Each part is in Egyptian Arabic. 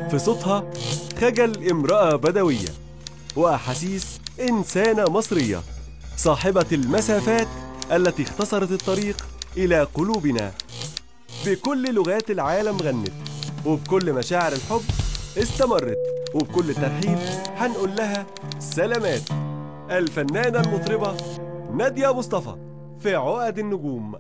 في صوتها خجل امرأة بدوية وأحاسيس إنسانة مصرية صاحبة المسافات التي اختصرت الطريق إلى قلوبنا بكل لغات العالم غنت وبكل مشاعر الحب استمرت وبكل ترحيب هنقول لها سلامات الفنانة المطربة نادية مصطفى في عقد النجوم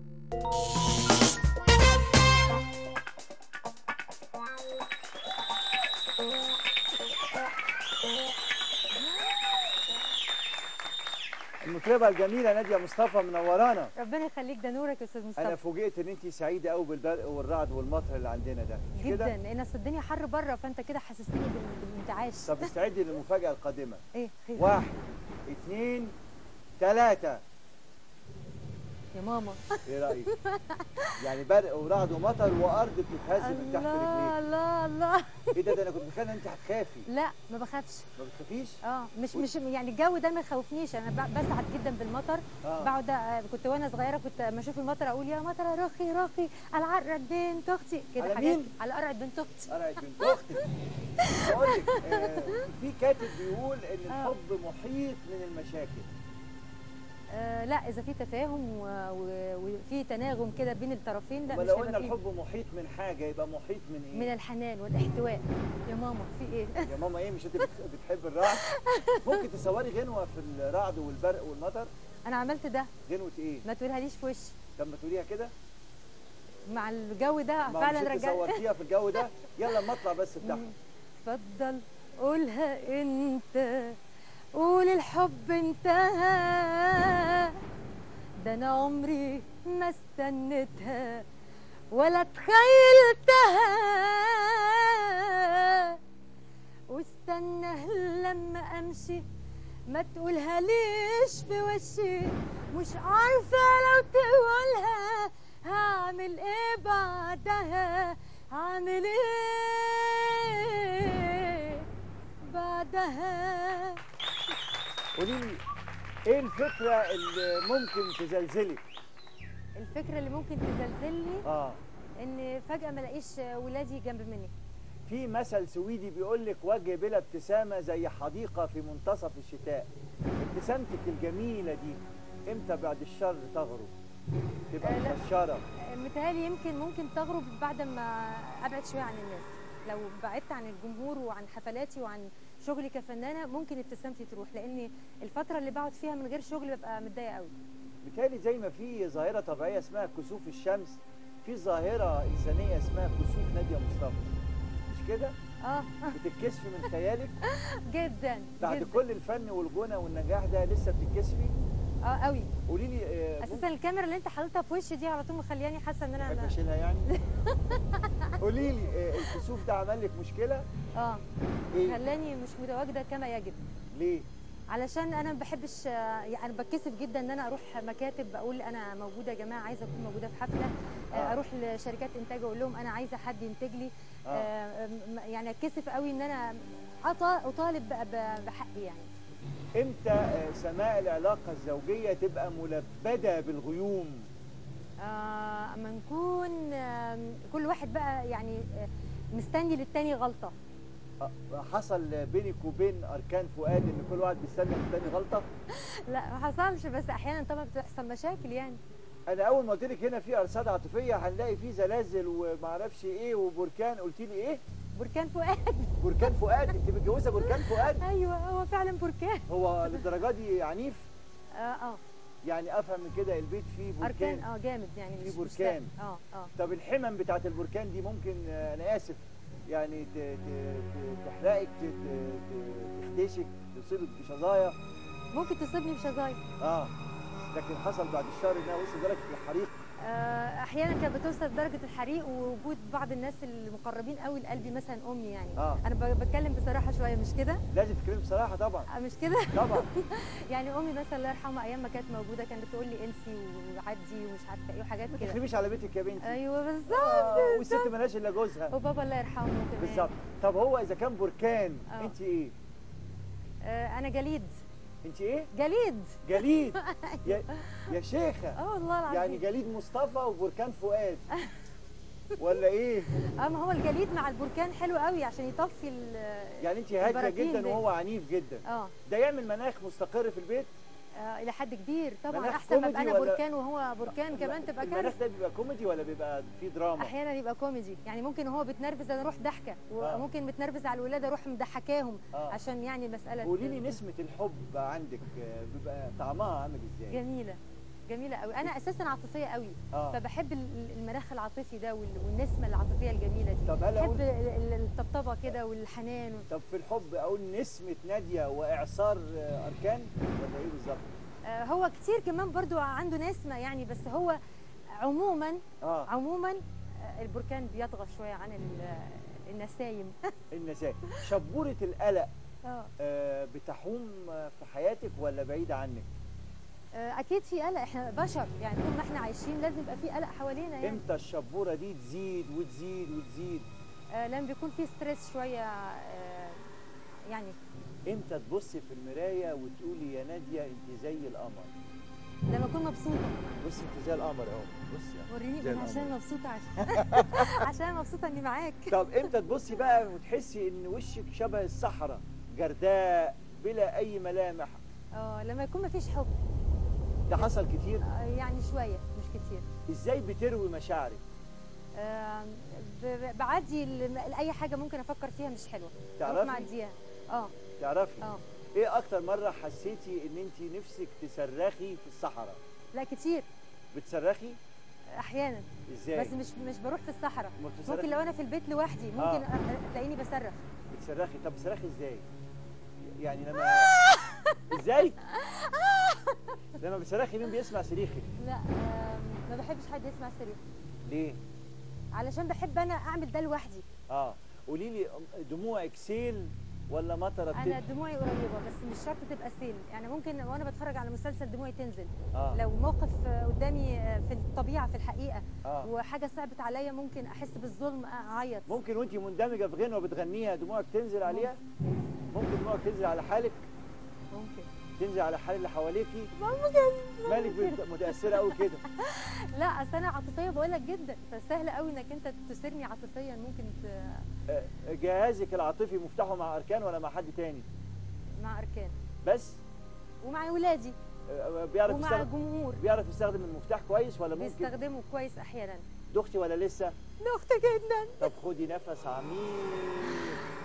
المطربه الجميله ناديه مصطفى منورانا ربنا يخليك ده نورك يا استاذ انا مصطفى فوجئت ان انت سعيده قوي بالبرق والرعد والمطر اللي عندنا ده مش جدا كده لان أصل الدنيا حر بره فانت كده حسستني بال- بالانتعاش طب استعدي للمفاجاه القادمه ايه خير واحد اثنين ثلاثه يا ماما ايه رايك يعني برق ورعد ومطر وارض بتتهز من تحت الله رجليك الله الله ايه ده ده انا كنت متخيل ان انت هتخافي لا ما بخافش ما بتخافيش اه مش مش يعني الجو ده ما يخوفنيش انا ب- بسعد جدا بالمطر آه. بقعد آه، كنت وانا صغيره كنت لما اشوف المطر اقول يا مطر رخي رخي على عرق بنت اختي كده على حاجات مين؟ على قرعه بنت اختي قرعت بنت اختك بقول لك آه في كاتب بيقول ان آه. الحب محيط من المشاكل آه لا اذا في تفاهم و- و- وفي تناغم كده بين الطرفين لا ما مش لو هيبقى قلنا فيه الحب محيط من حاجه يبقى محيط من ايه من الحنان والاحتواء يا ماما في ايه يا ماما ايه مش انت بت- بتحب الرعد ممكن تصوري غنوه في الرعد والبرق والمطر انا عملت ده غنوه ايه ما تقولهاليش في وشي طب ما تقوليها كده مع الجو ده ما فعلا مش انت رجع صورتيها في الجو ده يلا اما اطلع بس بتاعها اتفضل قولها انت قول الحب انتهى ده انا عمري ما استنيتها ولا تخيلتها واستنى لما امشي ما تقولها ليش في وشي مش عارفة لو تقولها هعمل ايه بعدها هعمل ايه بعدها قولي لي ايه الفكره اللي ممكن تزلزلك الفكرة اللي ممكن تزلزلني اه ان فجأة ما الاقيش ولادي جنب مني في مثل سويدي بيقول لك وجه بلا ابتسامه زي حديقه في منتصف الشتاء ابتسامتك الجميله دي امتى بعد الشر تغرب تبقى آه، لا. مكشره متهيألي يمكن ممكن تغرب بعد ما ابعد شويه عن الناس لو بعدت عن الجمهور وعن حفلاتي وعن شغلي كفنانه ممكن ابتسامتي تروح لان الفتره اللي بقعد فيها من غير شغل ببقى متضايقه قوي بالتالي زي ما في ظاهره طبيعيه اسمها كسوف الشمس في ظاهره انسانيه اسمها كسوف ناديه مصطفى مش كده اه بتتكسفي من خيالك جدا بعد جدا كل الفن والغنى والنجاح ده لسه بتتكسفي اه قوي قولي لي آه، اساسا الكاميرا اللي انت حاططها في وشي دي على طول مخلياني حاسه ان ممكن انا اشيلها يعني قولي لي آه، الكسوف ده عمل لك مشكله اه ايه خلاني مش متواجده كما يجب ليه علشان انا ما بحبش يعني بتكسف جدا ان انا اروح مكاتب اقول انا موجوده يا جماعه عايزه اكون موجوده في حفله آه. آه. اروح لشركات انتاج اقول لهم انا عايزه حد ينتج لي آه. آه. م- يعني اتكسف قوي ان انا أط- اطالب ب- ب- بحقي يعني امتى آه، سماء العلاقه الزوجيه تبقى ملبده بالغيوم آه، اما نكون آم، كل واحد بقى يعني آه، مستني للتاني غلطه آه، حصل بينك وبين اركان فؤاد ان كل واحد بيستنى التاني غلطه لا ما حصلش بس احيانا طبعا بتحصل مشاكل يعني انا اول ما قلت لك هنا في ارصاد عاطفيه هنلاقي في زلازل ومعرفش ايه وبركان قلت لي ايه بركان فؤاد بركان فؤاد انت متجوزه بركان فؤاد ايوه هو فعلا بركان هو للدرجه دي عنيف اه اه يعني افهم من كده البيت فيه اركان بركان اه جامد يعني في مش مش بركان. سهل. اه اه طب الحمم بتاعت البركان دي ممكن آه، انا اسف يعني ت- ت- ت- تحرقك ت- ت- ت- تخدشك تصيبك بشظايا ممكن تصيبني بشظايا اه لكن حصل بعد الشهر انها وصل درجه الحريق آه، احيانا كانت بتوصل لدرجه الحريق ووجود بعض الناس المقربين قوي لقلبي مثلا امي يعني آه. انا ب- بتكلم بصراحه شويه مش كده لازم تتكلمي بصراحه طبعا آه، مش كده طبعا يعني امي مثلا الله يرحمها ايام ما كانت موجوده كانت بتقول لي انسي وعدي ومش عارفه ايه وحاجات ما كده تخربيش على بيتك يا بنتي ايوه بالظبط آه والست مالهاش الا جوزها وبابا الله يرحمه كمان بالظبط طب هو اذا كان بركان آه. انت ايه آه، انا جليد انت ايه جليد جليد يا يا شيخه اه والله العظيم يعني جليد مصطفى وبركان فؤاد ولا ايه اه ما هو الجليد مع البركان حلو قوي عشان يطفي ال يعني انت هاديه البراكين جدا دي. وهو عنيف جدا اه ده يعمل مناخ مستقر في البيت آه، الى حد كبير طبعا مناخ احسن ما ابقى كوميدي انا ولا- بركان وهو بركان كمان تبقى المناخ كارثه ده بيبقى كوميدي ولا بيبقى فيه دراما احيانا يبقى كوميدي يعني ممكن هو بتنرفز انا اروح ضحكه آه. وممكن متنرفز على الولاد اروح مضحكاهم آه. عشان يعني مساله قولي لي نسمه الحب عندك آه، بيبقى طعمها عامل ازاي جميله جميله قوي انا اساسا عاطفيه قوي اه فبحب ال- المناخ العاطفي ده وال- والنسمه العاطفيه الجميله دي طب هل بحب اقول ال- ال- الطبطبه كده والحنان طب في الحب اقول نسمه ناديه واعصار آه، اركان ولا ايه بالظبط آه، هو كتير كمان برضو عنده نسمه يعني بس هو عموما اه عموما آه، البركان بيطغى شويه عن ال- النسايم النساء شبوره القلق اه آه، بتحوم آه، في حياتك ولا بعيده عنك آه، اكيد في قلق احنا بشر يعني طول ما احنا عايشين لازم يبقى في قلق حوالينا يعني امتى الشبوره دي تزيد وتزيد وتزيد آه، لما بيكون في ستريس شويه آه، يعني امتى تبصي في المرايه وتقولي يا ناديه انت زي القمر لما اكون مبسوطه بصي انت زي القمر اهو بصي وريني زي أنا عشان القمر. مبسوطه عشان عشان مبسوطه اني معاك طب امتى تبصي بقى وتحسي ان وشك شبه الصحراء جرداء بلا اي ملامح اه لما يكون مفيش حب ده حصل كتير آه، يعني شويه مش كتير ازاي بتروي مشاعرك آه، ب- ب- بعدي ال- اي حاجه ممكن افكر فيها مش حلوه بروح تعرفي معديها اه تعرفي اه ايه اكتر مره حسيتي ان انت نفسك تصرخي في الصحراء لا كتير بتصرخي احيانا ازاي بس مش مش بروح في الصحراء ما بتصرخي ممكن لو انا في البيت لوحدي ممكن آه. أ- تلاقيني بصرخ بتصرخي طب بتصرخي ازاي يعني لما ازاي لما بتصرخي مين بيسمع صريخك لا آم، ما بحبش حد يسمع صريخ ليه علشان بحب انا اعمل ده لوحدي اه قولي لي دموعك سيل ولا مطره انا بتنزل؟ دموعي قريبه بس مش شرط تبقى سيل يعني ممكن وانا بتفرج على مسلسل دموعي تنزل اه لو موقف آه، قدامي آه، في الطبيعه في الحقيقه اه وحاجه صعبت عليا ممكن احس بالظلم اعيط ممكن وانت مندمجه في غنوه بتغنيها دموعك تنزل عليها ممكن دموعك تنزل على حالك ممكن تنزل على حال اللي حواليكي ممكن مالك بت- متاثره قوي كده لا اصل انا عاطفيه بقول لك جدا فسهل قوي انك انت تثيرني عاطفيا ممكن ت... آه، جهازك العاطفي مفتاحه مع اركان ولا مع حد تاني مع اركان بس ومع ولادي آه، بيعرف ومع يستخدم الجمهور بيعرف يستخدم المفتاح كويس ولا ممكن بيستخدموا كويس احيانا دختي ولا لسه ضغط جدا طب خدي نفس عميق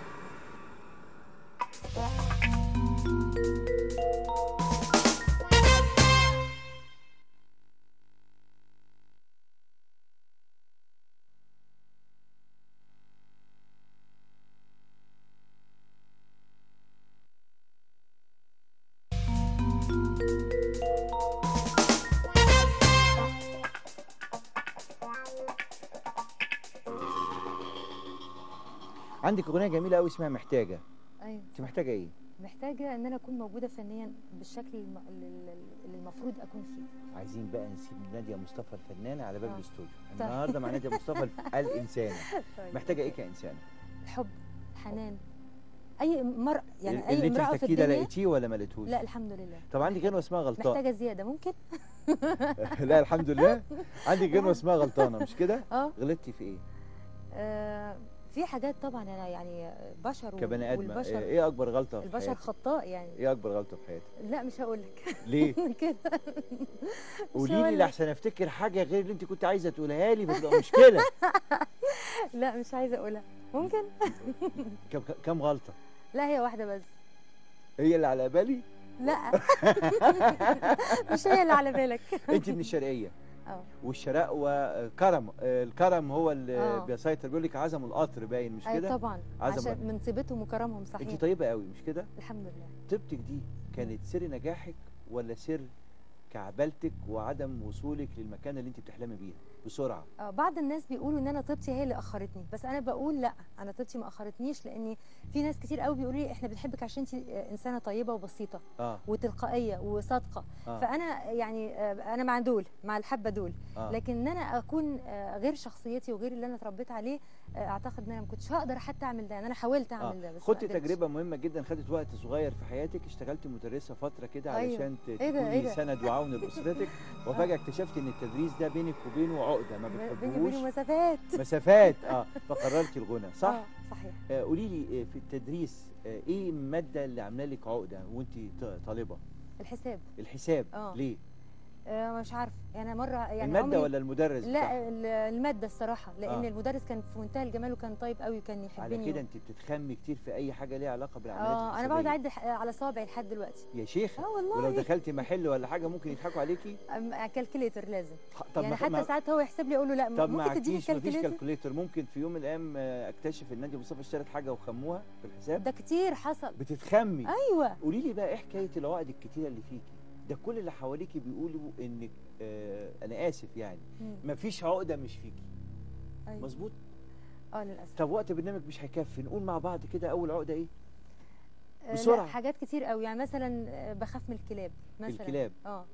عندك اغنيه جميله قوي اسمها محتاجه ايوه انت محتاجه ايه محتاجه ان انا اكون موجوده فنيا بالشكل الم- اللي اللي المفروض اكون فيه عايزين بقى نسيب ناديه مصطفى الفنانه على باب آه. الاستوديو طيب. النهارده مع ناديه مصطفى الف- الانسانه طيب. محتاجه ايه كانسانه الحب حنان اي مرأة يعني اللي اي انت امرأة في محتاجيه ده الدنيا لقيتيه ولا ما لقيتوش لا الحمد لله طب عندك غنوه اسمها غلطان محتاجة زيادة ممكن لا الحمد لله عندك غنوه اسمها غلطانه مش كده اه غلطتي في ايه آه، في حاجات طبعا انا يعني بشر و- كبني ادم والبشر ايه اكبر غلطه في البشر حياتك خطاء يعني ايه اكبر غلطه في حياتك لا مش هقول لك ليه كده قولي هقول لي لك. لحسن افتكر حاجه غير اللي انت كنت عايزه تقولها لي فتبقى مشكله لا مش عايزه اقولها ممكن كم كم غلطه لا هي واحده بس هي اللي على بالي لا مش هي اللي على بالك انت من الشرقيه اه والشراء وكرم الكرم هو اللي آه. بيسيطر بيقول لك عزم القطر باين مش أي كده طبعا عزم عشان من طيبتهم وكرمهم صحيح انت طيبه قوي مش كده الحمد لله طيبتك دي كانت سر نجاحك ولا سر كعبلتك وعدم وصولك للمكان اللي انت بتحلمي بيه بسرعه آه، بعض الناس بيقولوا ان انا طيبتي هي اللي اخرتني بس انا بقول لا انا طيبتي ما اخرتنيش لاني في ناس كتير قوي بيقولوا لي احنا بنحبك عشان انت انسانه طيبه وبسيطه اه وتلقائيه وصادقه اه فانا يعني آه، انا مع دول مع الحبه دول آه. لكن ان انا اكون آه، غير شخصيتي وغير اللي انا اتربيت عليه آه، اعتقد ان انا ما كنتش هقدر حتى اعمل ده يعني انا حاولت اعمل ده بس ما خدتي قدرتش. تجربه مهمه جدا خدت وقت صغير في حياتك اشتغلتي مدرسه فتره كده أيوة. علشان ت- إيه ده؟ تكوني إيه ده؟ سند وعون لاسرتك وفجاه اكتشفتي ان التدريس ده بينك وبينه عقده ما بيني بتحبوش وبينه مسافات مسافات اه فقررتي الغنى صح اه صحيح آه قولي لي آه، في التدريس آه ايه الماده اللي عامله لك عقده وانت ط- طالبه الحساب الحساب آه. ليه آه مش عارفه يعني مره يعني الماده عمري ولا المدرس بتاعها؟ لا ال- الماده الصراحه لان آه. المدرس كان في منتهى الجمال وكان طيب قوي وكان يحبني على كده و- انت بتتخمي كتير في اي حاجه ليها علاقه بالعمليات اه انا بقعد الحسابية. اعد ح- على صوابعي لحد دلوقتي يا شيخ اه والله ولو دخلتي محل ولا حاجه ممكن يضحكوا عليكي كالكوليتر لازم طب يعني ما حتى ما ساعات هو يحسب لي اقول له لا طب ما ممكن تديني عكيش مفيش كالكوليتر كالكوليتر ممكن في يوم من الايام آه، اكتشف ان ناديه مصطفى اشترت حاجه وخموها في الحساب ده كتير حصل بتتخمي ايوه قولي لي بقى ايه حكايه العقد الكتيره اللي فيكي ده كل اللي حواليكي بيقولوا انك آه انا اسف يعني مم. مفيش عقده مش فيكي أيوة. مظبوط اه للاسف طب وقت برنامج مش هيكفي نقول مع بعض كده اول عقده ايه آه، بسرعة. لا حاجات كتير قوي يعني مثلا آه، بخاف من الكلاب مثلا الكلاب. اه, اه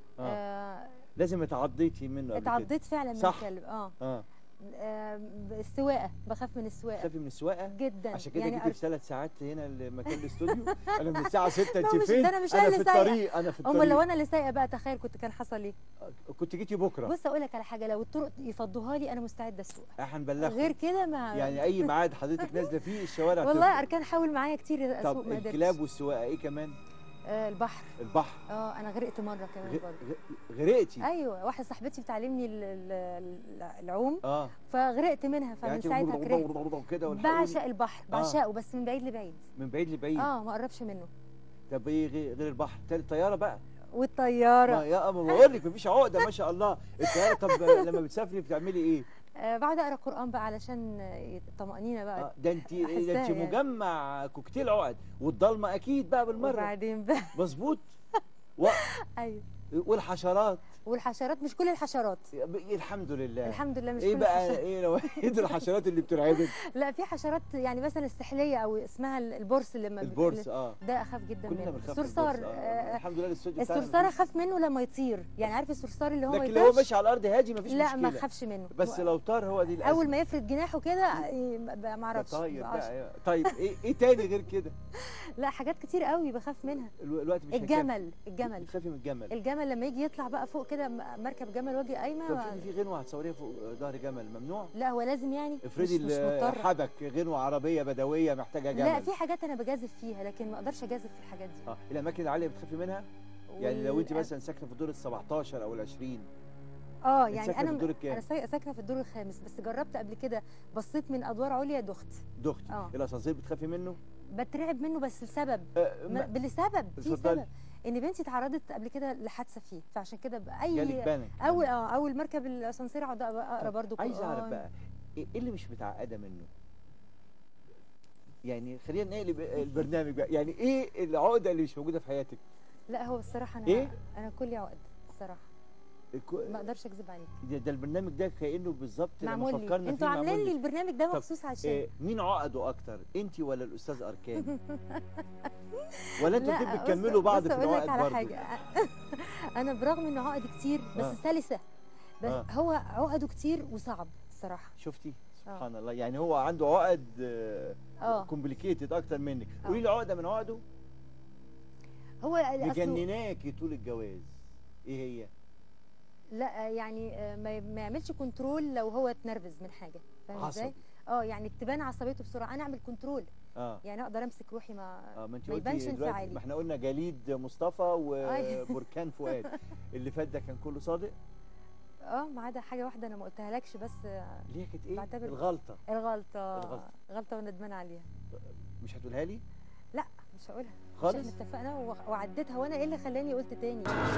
آه لازم اتعضيتي منه قبل كده اتعضيت فعلا من صح. الكلب اه اه آه، السواقه بخاف من السواقه تخافي من السواقه جدا عشان كده يعني جيتي في ثلاث ساعات هنا لمكان الاستوديو انا من الساعه 6 ما انت هو مش- فين ده أنا مش انا أنا في اللي سايقة. الطريق انا في الطريق امال لو انا اللي سايقه بقى تخيل كنت كان حصل ايه كنت جيتي بكره بص اقول لك على حاجه لو الطرق يفضوها لي انا مستعده اسوق هنبلغكم غير كده ما يعني اي ميعاد حضرتك نازله فيه الشوارع والله تفضل. اركان حاول معايا كتير اسوق طب ما قدرتش الكلاب والسواقه ايه كمان آه البحر البحر اه انا غرقت مره كمان غ- برضه غ- غرقتي ايوه واحده صاحبتي بتعلمني ال- ال- ال- العوم اه فغرقت منها فمن يعني ساعتها كرهت كده والحقوني. بعشق البحر بعشقه بس من بعيد لبعيد من بعيد لبعيد اه ما اقربش منه طب ايه غير غير البحر تاني الطياره بقى ما والطياره يا ما بقول لك مفيش عقده ما شاء الله الطياره طب لما بتسافري بتعملي ايه آه بعد اقرا قران بقى علشان آه، الطمانينه بقى آه ده انت ده أحسها انت يعني. مجمع كوكتيل عقد والضلمه اكيد بقى بالمره وبعدين بقى مظبوط و... ايوه والحشرات والحشرات مش كل الحشرات الحمد لله الحمد لله مش ايه كل بقى الحشرات ايه لو ايه دي الحشرات اللي بترعبك لا في حشرات يعني مثلا السحليه او اسمها البرص اللي لما بت- البورس اه ده اخاف جدا كلنا منه بنخاف من الصرصار البورس، آه. آه، الحمد لله الاستوديو بتاعنا الصرصار مفيش- اخاف منه لما يطير يعني عارف الصرصار اللي هو ما لكن لو هو يطيرش ماشي على الارض هادي مفيش لا مشكله ما اخافش منه بس لو طار هو دي الازمه اول ما يفرد جناحه كده إيه، ما ما اعرفش طيب ما أعرفش. بقى طيب ايه ايه تاني غير كده لا حاجات كتير قوي بخاف منها الو- الوقت مش هيكفي. الجمل الجمل بتخافي من الجمل الجمل لما يجي يطلع بقى فوق كده م- مركب جمل واجي قايمه طب ما- في في غنوه هتصوريها فوق ظهر جمل ممنوع لا هو لازم يعني افرضي مش, مش مضطر حبك غنوه عربيه بدويه محتاجه جمل لا في حاجات انا بجازف فيها لكن ما اقدرش اجازف في الحاجات دي اه الاماكن العاليه بتخافي منها يعني لو انت وال- مثلا ساكنه في الدور ال 17 او ال 20 اه أنت يعني ساكنة انا في الدور الكام؟ انا سا- ساكنه في الدور الخامس بس جربت قبل كده بصيت من ادوار عليا دخت دختي آه. الاسانسير بتخافي منه بترعب منه بس لسبب آه، ما- ما- لسبب في اتفضلي. سبب ان بنتي اتعرضت قبل كده لحادثه فيه فعشان كده باي جالك بانك اول اه اول مركب الاسانسير اقعد اقرا برضو عايز اعرف قرآن. بقى ايه اللي مش متعقده منه يعني خلينا نقلب البرنامج بقى يعني ايه العقده اللي مش موجوده في حياتك لا هو الصراحه انا إيه؟ انا كلي عقد الصراحه الكو- ما اقدرش اكذب عليك ده, ده البرنامج ده كانه بالظبط لما معمول لي فكرنا انتوا فيه عاملين معمول لي لي. البرنامج ده طب، مخصوص عشان إيه مين عقده اكتر انت ولا الاستاذ اركان ولا انتوا لا، الاتنين بص- بتكملوا بعض بص في أقول لك العقد على برضه حاجه انا برغم انه عقد كتير بس آه. سلسه بس آه. هو عقده كتير وصعب الصراحه شفتي سبحان الله يعني هو عنده عقد اه كومبليكيتد اكتر منك آه. قولي لي عقده من عقده هو أصله مجنناكي طول الجواز ايه هي لا يعني آه، ما ما يعملش كنترول لو هو اتنرفز من حاجه فاهم ازاي عصبي اه يعني تبان عصبيته بسرعه انا اعمل كنترول اه يعني اقدر امسك روحي ما اه ما انت ما قلتي يبانش دلوقتي انفعالي. ما احنا قلنا جليد مصطفى أيوة. وبركان فؤاد اللي فات ده كان كله صادق اه ما عدا حاجه واحده انا ما قلتهالكش بس آه، ليه كانت ايه بعتبر- الغلطه الغلطه الغلطة. غلطه وندمانه عليها مش هتقولها لي لا مش هقولها مش خالص؟ احنا اتفقنا و- وعديتها وانا ايه اللي خلاني قلت تاني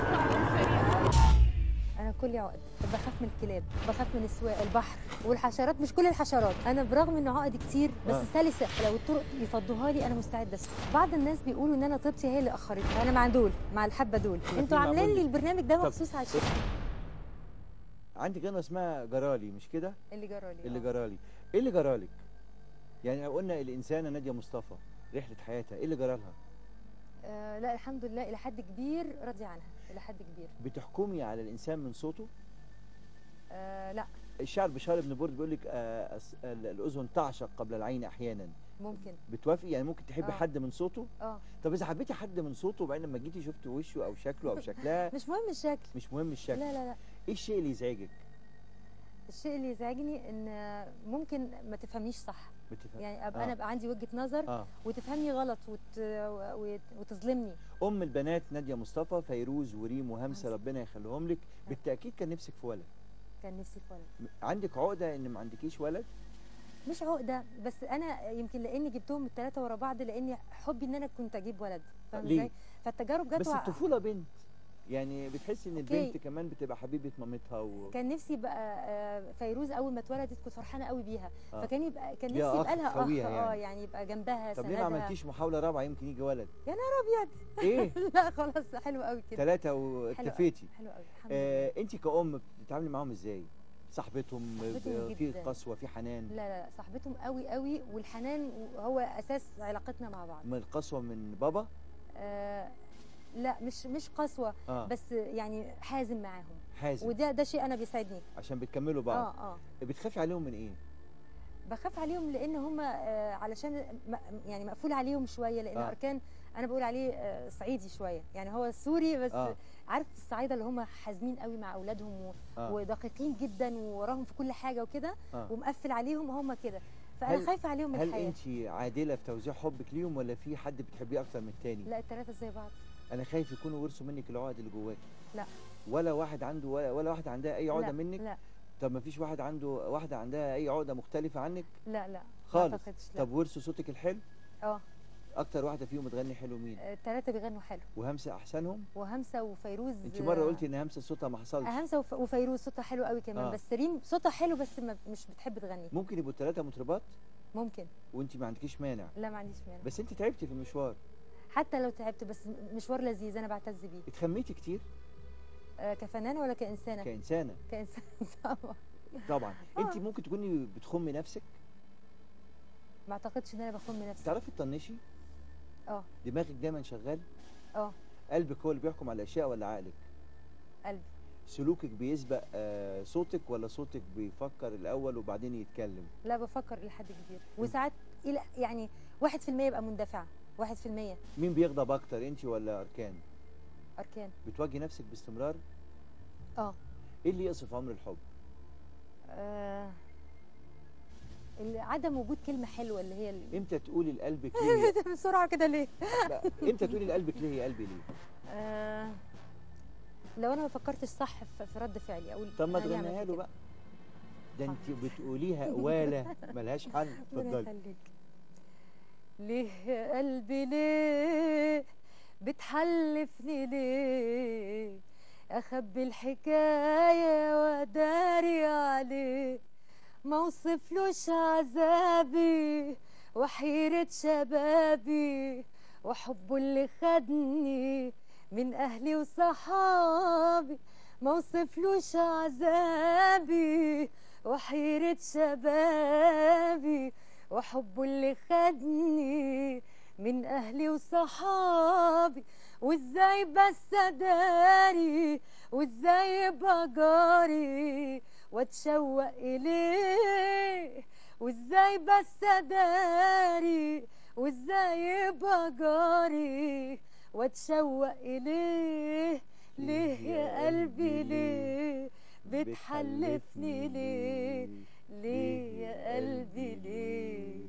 انا كلي عقد بخاف من الكلاب بخاف من السواق البحر والحشرات مش كل الحشرات انا برغم انه عقد كتير بس آه. سلسه لو الطرق يفضوها لي انا مستعده اسكت بعض الناس بيقولوا ان انا طيبتي هي اللي اخرتها انا مع دول مع الحبه دول في انتوا معمول عاملين لي. لي البرنامج ده طب. مخصوص عشان عندي غنوه اسمها جرالي مش كده اللي جرالي اللي آه. جرالي ايه اللي جرالك يعني لو قلنا الانسانه ناديه مصطفى رحله حياتها ايه اللي جرالها آه لا الحمد لله الى حد كبير راضي عنها الى حد كبير بتحكمي على الانسان من صوته آه لا الشاعر بشار بن برد بيقول لك آه أس- ال- الاذن تعشق قبل العين احيانا ممكن بتوافقي يعني ممكن تحبي آه. حد من صوته اه طب اذا حبيتي حد من صوته وبعدين لما جيتي شفتي وشه او شكله او شكلها مش مهم الشكل مش مهم الشكل لا لا لا ايه الشيء اللي يزعجك الشيء اللي يزعجني ان ممكن ما تفهمنيش صح بتفهم يعني ابقى آه. انا ابقى عندي وجهه نظر اه وتفهمني غلط وت... وت... وتظلمني ام البنات ناديه مصطفى فيروز وريم وهمسه همسة. ربنا يخليهم لك بالتاكيد كان نفسك في ولد كان نفسي في ولد م- عندك عقده ان ما عندكيش ولد مش عقده بس انا يمكن لاني جبتهم الثلاثه ورا بعض لاني حبي ان انا كنت اجيب ولد فاهم ليه؟ ازاي فالتجارب جت بس وع- الطفوله بنت يعني بتحسي ان أوكي. البنت كمان بتبقى حبيبه مامتها و... كان نفسي بقى آه، فيروز اول ما اتولدت كنت فرحانه قوي بيها آه. فكان يبقى كان ليها نفسي أخ يبقى لها اخ خويها اه يعني. يعني يبقى جنبها طب ليه ما سندها. عملتيش محاوله رابعه يمكن يجي ولد يا نهار ابيض ايه لا خلاص حلو قوي كده ثلاثه حلو قوي، واكتفيتي حلو قوي الحمد آه لله انت كأم بتتعاملي معاهم ازاي صاحبتهم صاحبتهم آه، في جداً. قسوه في حنان لا لا لا صاحبتهم قوي قوي والحنان هو اساس علاقتنا مع بعض من القسوه من بابا آه لا مش مش قسوه اه بس يعني حازم معاهم حازم وده ده شيء انا بيسعدني عشان بتكملوا بعض اه اه بتخافي عليهم من ايه بخاف عليهم لان هم آه علشان م- يعني مقفول عليهم شويه لان آه. آه. اركان انا بقول عليه آه صعيدي شويه يعني هو سوري بس آه. آه. عارف الصعايده اللي هم حازمين قوي مع اولادهم و... آه. ودقيقين جدا ووراهم في كل حاجه وكده آه. ومقفل عليهم هم كده فانا هل- خايفه عليهم من هل الحياه انت عادله في توزيع حبك ليهم ولا في حد بتحبيه اكتر من التاني لا الثلاثه زي بعض انا خايف يكونوا ورثوا منك العقد اللي جواك لا. ولا واحد عنده ولا, ولا واحده عندها اي عقده لا منك لا طب ما فيش واحد عنده واحده عندها اي عقده مختلفه عنك لا لا خالص. ما اعتقدش لا طب ورثوا صوتك الحلو اه اكتر واحده فيهم بتغني حلو مين الثلاثه بيغنوا حلو وهمسه احسنهم وهمسه وفيروز انت مره قلتي ان همسه صوتها ما حصلش همسه وف- وفيروز صوتها حلو قوي كمان آه. آه. بس ريم صوتها حلو بس ما مش بتحب تغني ممكن يبقوا ثلاثه مطربات ممكن وانت ما عندكيش مانع لا ما عنديش مانع بس انت تعبتي في المشوار حتى لو تعبت بس مشوار لذيذ انا بعتز بيه اتخميتي كتير آه كفنانه ولا كانسانه كانسانه كانسانه طبعا طبعا آه. انت ممكن تكوني بتخمي نفسك ما اعتقدش ان انا بخون نفسي تعرفي تطنشي اه دماغك دايما شغال اه قلبك هو اللي بيحكم على الاشياء ولا عقلك قلبي سلوكك بيسبق آه، صوتك ولا صوتك بيفكر الاول وبعدين يتكلم لا بفكر لحد كبير وساعات الى يعني 1% يبقى مندفعه 1% مين بيغضب اكتر انت ولا اركان اركان بتواجهي نفسك باستمرار اه ايه اللي يقصف عمر الحب آه، ال- عدم وجود كلمه حلوه اللي هي ال- امتى تقولي لقلبك ليه بسرعه كده ليه لا امتى تقولي لقلبك ليه يا قلبي ليه آه لو انا ما فكرتش صح في في رد فعلي اقول طب ما أنا ليه تغنيها عملت له كده؟ بقى ده انت بتقوليها قواله ملهاش حل ربنا اتفضلي يخليك ليه يا قلبي ليه بتحلفني ليه اخبي الحكايه واداري عليه ما اوصفلوش عذابي وحيرة شبابي وحبه اللي خدني من اهلي وصحابي ما اوصفلوش عذابي وحيرة شبابي وحبه اللي خدني من اهلي وصحابي وازاي بس اداري وازاي يبقى جاري واتشوق اليه وازاي بس اداري وازاي يبقى جاري واتشوق اليه ليه يا قلبي ليه بتحلفني ليه ليه يا قلبي ليه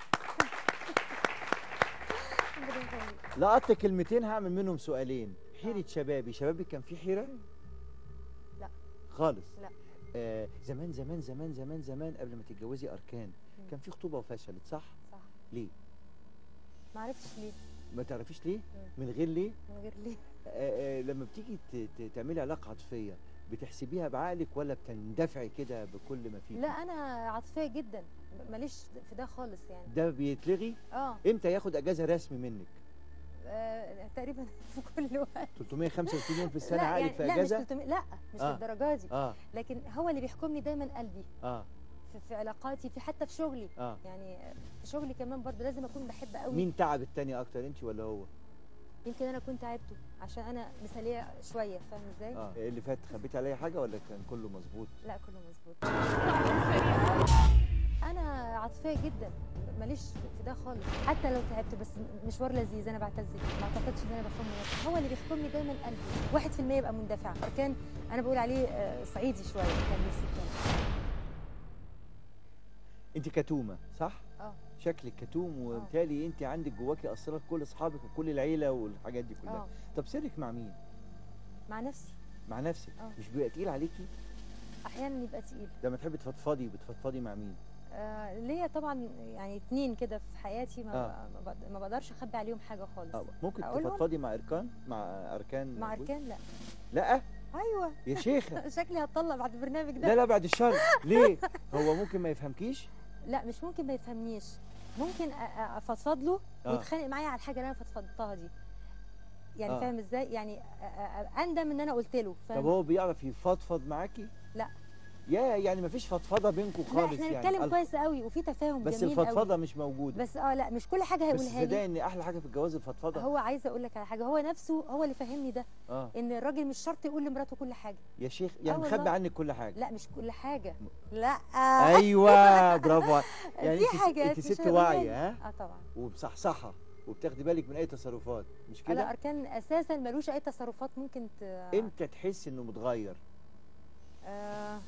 ربنا يخليك. لقطت كلمتين هعمل منهم سؤالين حيرة شبابي شبابك كان في حيرة لا. خالص لا. آه زمان زمان زمان زمان زمان قبل ما تتجوزي أركان مم. كان في خطوبة وفشلت صح صح ليه ما عرفتش ليه ما تعرفيش ليه مم. من غير ليه من غير ليه آه آه لما بتيجي ت- ت- تعملي علاقة عاطفية بتحسبيها بعقلك ولا بتندفعي كده بكل ما فيك لا انا عاطفيه جدا ماليش في ده خالص يعني ده بيتلغي اه امتى ياخد اجازه رسمي منك آه، تقريبا في كل وقت 365 يوم في السنه لا عقلك يعني في لا مش اجازه 300 لا مش آه. للدرجه دي اه لكن هو اللي بيحكمني دايما قلبي اه في, في علاقاتي في حتى في شغلي اه يعني في شغلي كمان برضو لازم اكون بحب قوي مين تعب التاني اكتر انت ولا هو يمكن انا كنت تعبته عشان انا مثاليه شويه فاهم ازاي اه اللي فات خبيت عليا حاجه ولا كان كله مظبوط لا كله مظبوط انا عاطفيه جدا ماليش في ده خالص حتى لو تعبت بس مشوار لذيذ انا بعتز بيه ما اعتقدش ان انا بخون نفسي هو اللي بيحكمني دايما قلبي 1% يبقى مندفع اركان انا بقول عليه آه، صعيدي شويه كان نفسي كده انت كتومه صح اه شكلك كتوم وبالتالي انت عندك جواكي اسرار كل اصحابك وكل العيله والحاجات دي كلها اه طب سرك مع مين مع نفسي مع نفسك اه. مش بيبقى تقيل عليكي احيانا يبقى تقيل لما تحبي تفضفضي بتفضفضي مع مين آه ليا طبعا يعني اتنين كده في حياتي ما, آه. ما بق- ما بقدرش اخبي عليهم حاجه خالص اه ممكن أقولهم؟ تفضفضي مع اركان مع اركان مع جوزك؟ اركان لا لا ايوه يا شيخه شكلي هتطلع بعد البرنامج ده لا لا بعد الشر ليه هو ممكن ما يفهمكيش لا مش ممكن ما يفهمنيش ممكن أ- أ- افضفض له آه. ويتخانق معايا على الحاجه اللي انا فضفضتها دي يعني آه. فاهم ازاي يعني أ- أ- أ- اندم ان انا قلت له طب فاهم هو بيعرف يفضفض معاكي لا. يا يعني مفيش فضفضه بينكم لا خالص احنا يعني نتكلم الف- كويس قوي وفي تفاهم بس جميل الفضفضه قوي مش موجوده بس اه لا مش كل حاجه بس هيقولها صدقني لي ان احلى حاجه في الجواز الفضفضه هو عايز اقول لك على حاجه هو نفسه هو اللي فهمني ده اه ان الراجل مش شرط يقول لمراته كل حاجه يا شيخ يعني آه مخبي والله. عنك كل حاجه لا مش كل حاجه لا ايوه برافو عليك. يعني في انت س- حاجات انت مش ست هيقولها واعيه لي. ها اه طبعا ومصحصحه وبتاخدي بالك من اي تصرفات مش لا كده اركان اساسا ملوش اي تصرفات ممكن ت... امتى تحس انه متغير آه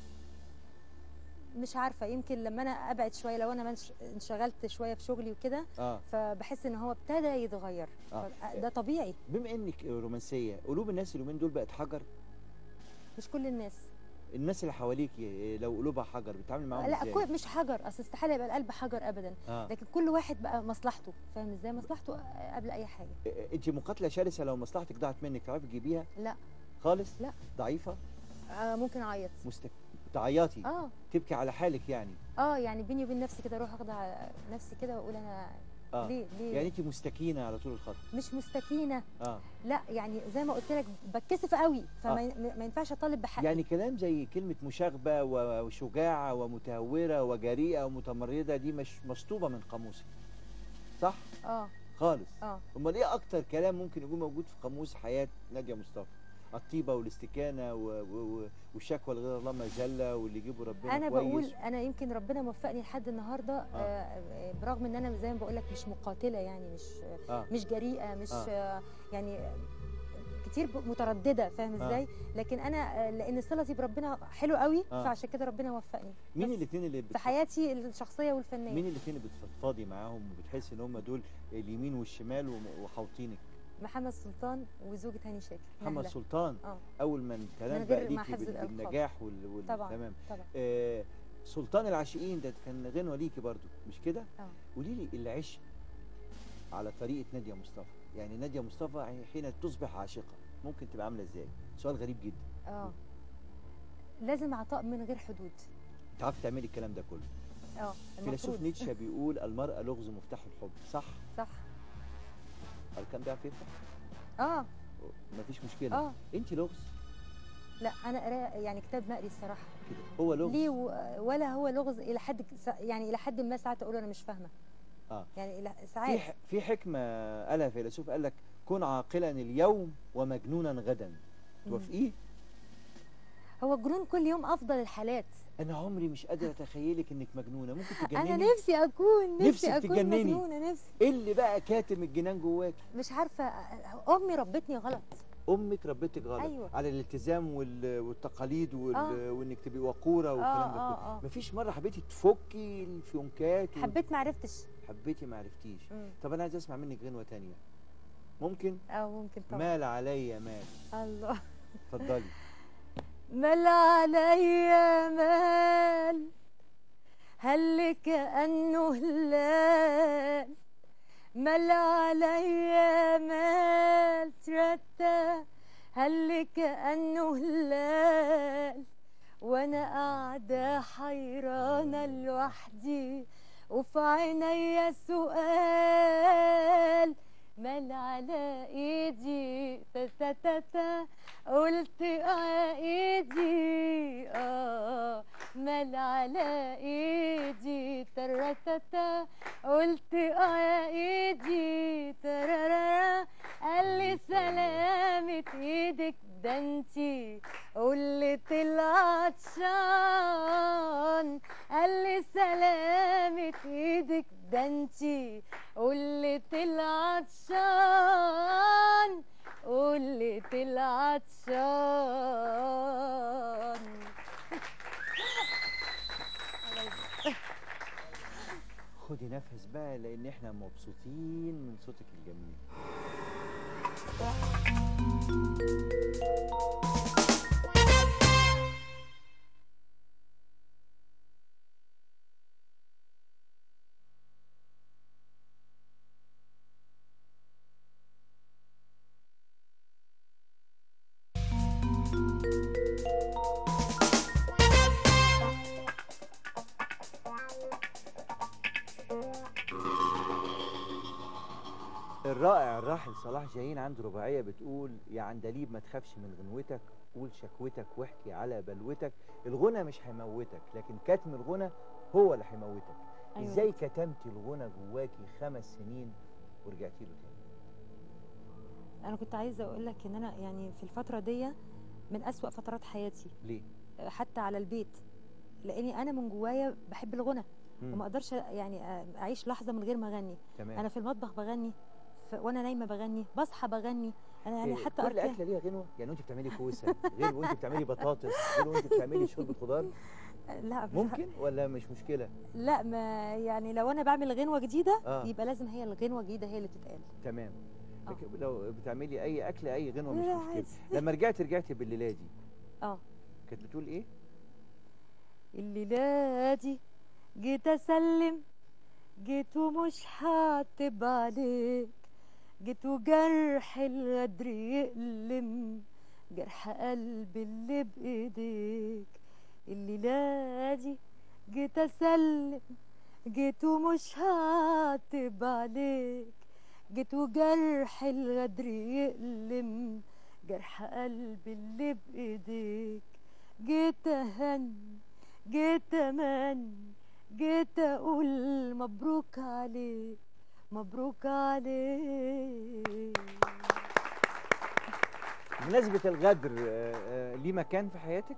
مش عارفه يمكن لما انا ابعد شويه لو انا منش- انشغلت شويه في شغلي وكده اه فبحس ان هو ابتدى يتغير آه. ف- ده طبيعي بما انك رومانسيه قلوب الناس اليومين دول بقت حجر مش كل الناس الناس اللي حواليك لو قلوبها حجر بتتعامل معاهم لا ازاي كل مش حجر اصل استحاله يبقى القلب حجر ابدا اه لكن كل واحد بقى مصلحته فاهم ازاي مصلحته قبل اي حاجه انت مقاتله شرسه لو مصلحتك ضاعت منك تعرفي تجيبيها لا خالص لا. ضعيفه آه ممكن اعيط مستك... تعيطي اه تبكي على حالك يعني اه يعني بيني وبين نفسي كده اروح اخدع على نفسي كده واقول انا اه ليه ليه يعني انت مستكينه على طول الخط مش مستكينه اه لا يعني زي ما قلت لك بتكسف قوي فما آه. ي- ما ينفعش اطالب بحقي يعني كلام زي كلمة مشاغبة و- وشجاعة ومتهورة وجريئة ومتمردة دي مش مشطوبة من قاموسك صح؟ اه خالص اه امال ايه اكتر كلام ممكن يكون موجود في قاموس حياة نادية مصطفى؟ الطيبة والاستكانة و... و... و... والشكوى لغير الله مجلة واللي يجيبه ربنا انا كويس بقول انا يمكن ربنا موفقني لحد النهارده آه. آه برغم ان انا زي ما بقول لك مش مقاتله يعني مش اه مش جريئه مش آه. آه. يعني كتير ب- متردده فاهم آه. ازاي لكن انا آه، لان صلتي بربنا حلو قوي آه. فعشان كده ربنا وفقني مين بس الاثنين اللي في بتف... حياتي الشخصيه والفنيه مين الاثنين اللي بتفضفضي معاهم وبتحسي ان هم دول اليمين والشمال وم- وحاوطينك؟ محمد سلطان وزوجة هاني شاكر محمد نهلة. سلطان اه اول ما الكلام من بقى غير ما ليكي حفظ بال- الألقاب. بالنجاح وال... وال... طبعا تمام طبعا آه، سلطان العاشقين ده كان غنوة ليكي برضو مش كده؟ اه قولي لي العشق على طريقة نادية مصطفى يعني نادية مصطفى حين تصبح عاشقة ممكن تبقى عاملة ازاي؟ سؤال غريب جدا اه لازم عطاء من غير حدود انت عارف تعملي الكلام ده كله اه فيلسوف المفروض نيتشه بيقول المرأة لغز مفتاح الحب صح؟ صح الكلام ده عارف يفتح؟ اه مفيش مشكلة اه انت لغز لا انا قرا يعني كتاب مقري الصراحه كده هو لغز ليه و- ولا هو لغز الى حد س- يعني الى حد ما ساعات اقول انا مش فاهمه اه يعني إلى في ساعات ح- في حكمة قالها فيلسوف قال لك كن عاقلا اليوم ومجنونا غدا مم. توافقيه؟ هو الجنون كل يوم افضل الحالات انا عمري مش قادر اتخيلك انك مجنونه ممكن انا تجنني نفسي اكون نفسك نفسي اكون تجنني. مجنونه نفسي ايه اللي بقى كاتم الجنان جواك مش عارفه امي ربتني غلط امك ربتك غلط أيوة. على الالتزام وال... والتقاليد وال... آه. وانك تبقي وقوره والكلام اه ده اه كله اه مفيش مره حبيتي تفكي الفيونكات و... حبيت ما عرفتش حبيتي ما عرفتيش مم. طب انا عايز اسمع منك غنوه تانية ممكن اه ممكن طبعا مال عليا مال الله اتفضلي مال عليا مال هل كأنه هلال مال عليا مال ترتى هل كأنه هلال وانا قاعدة حيرانة لوحدي وفي عينيا سؤال مال على ايدي تا تا تا تا قلت اه ايدي اه مال على ايدي ترتتا قلت اه ايدي ترارا قال لي سلامة ايدك ده انتي قلت العطشان قال لي سلامة ايدك ده انتي قلت العطشان قلت العطشان خدي نفس بقى لان احنا مبسوطين من صوتك الجميل الرائع الراحل صلاح جاهين عنده رباعيه بتقول يا عندليب ما تخافش من غنوتك قول شكوتك واحكي على بلوتك الغنى مش هيموتك لكن كتم الغنى هو اللي هيموتك أيوة. ازاي كتمتي الغنى جواكي خمس سنين ورجعتي له تاني انا كنت عايزه اقول لك ان انا يعني في الفتره دي من أسوأ فترات حياتي ليه حتى على البيت لاني انا من جوايا بحب الغنى مم. وما اقدرش يعني اعيش لحظه من غير ما اغني تمام انا في المطبخ بغني ف... وانا نايمه بغني بصحى بغني انا يعني إيه، حتى كل أركان اكله ليها غنوه يعني وانت بتعملي كوسه غير وانت بتعملي بطاطس غير وانت بتعملي شوربه خضار لا مش- ممكن ولا مش مشكله لا ما يعني لو انا بعمل غنوه جديده آه. يبقى لازم هي الغنوه الجديده هي اللي تتقال تمام آه. لكن لو بتعملي اي اكله اي غنوه مش لا، مشكله عادي. لما رجعتي رجعتي بالليله دي اه كانت بتقول ايه الليلة دي جيت اسلم جيت ومش هعتب عليك جيت وجرح الغدر يألم جرح قلبي اللي بايديك الليلة دي جيت اسلم جيت ومش هعتب عليك جيت وجرح الغدر يألم جرح قلبي اللي بايديك جيت اهني جيت امني جيت اقول مبروك عليك مبروك عليك بمناسبه الغدر آه، آه، ليه مكان في حياتك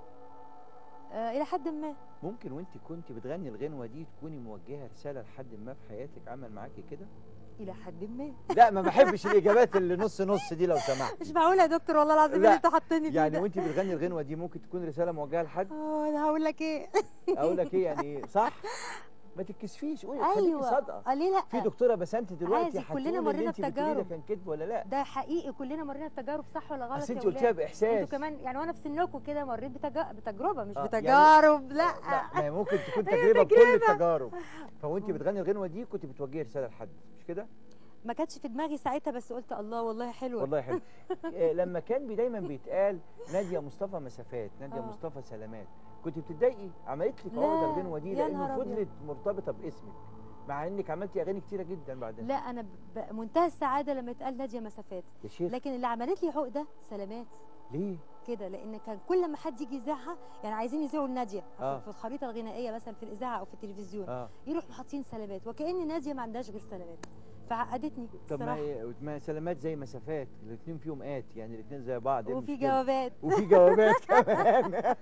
آه الى حد ما ممكن وانت كنت بتغني الغنوه دي تكوني موجهه رساله لحد ما في حياتك عمل معاكي كده الى حد ما لا ما بحبش الاجابات اللي نص نص دي لو سمحت مش معقول يا دكتور والله العظيم لا، اللي انت حاطني فيه يعني ده. وانت بتغني الغنوه دي ممكن تكون رساله موجهه لحد اه انا هقول لك ايه اقول لك ايه يعني صح ما تتكسفيش قولي خليكي ايوه صادقه آه، ليه لا في دكتوره بسنت دلوقتي عادي، هتقول كلنا اللي مرينا انت بتقوليه ده بتجارب. كان كذب ولا لا ده حقيقي كلنا مرينا بتجارب صح ولا غلط اصل يا انت قلتيها ولاد باحساس انتوا كمان يعني وانا في سنكم كده مريت بتجا... بتجربه مش آه، يعني- بتجارب لا, لا ما هي ممكن تكون هي تجربه بكل تجربة. التجارب فوانت بتغني الغنوه دي كنت بتوجهي رساله لحد مش كده ما كانتش في دماغي ساعتها بس قلت الله والله حلوه والله حلو آه، لما كان بي- دايما بيتقال ناديه مصطفى مسافات ناديه آه. مصطفى سلامات كنت بتتضايقي عملت لك لا، عقده الغنوه دي يا لانه نهار أبيض. فضلت مرتبطه باسمك مع انك عملتي اغاني كتيره جدا بعدين لا انا ب- بمنتهى السعاده لما يتقال ناديه مسافات يا شيخ لكن اللي عملت لي عقده سلامات ليه كده لان كان كل ما حد يجي يذاعها يعني عايزين يذيعوا لناديه آه. في الخريطه الغنائيه مثلا في الاذاعه او في التلفزيون اه يروحوا حاطين سلامات وكأن ناديه ما عندهاش غير سلامات فعقدتني طب ما الصراحه هي- ما سلامات زي مسافات الاثنين فيهم ات يعني الاثنين زي بعض إيه وفي المشكلة؟ جوابات وفي جوابات كمان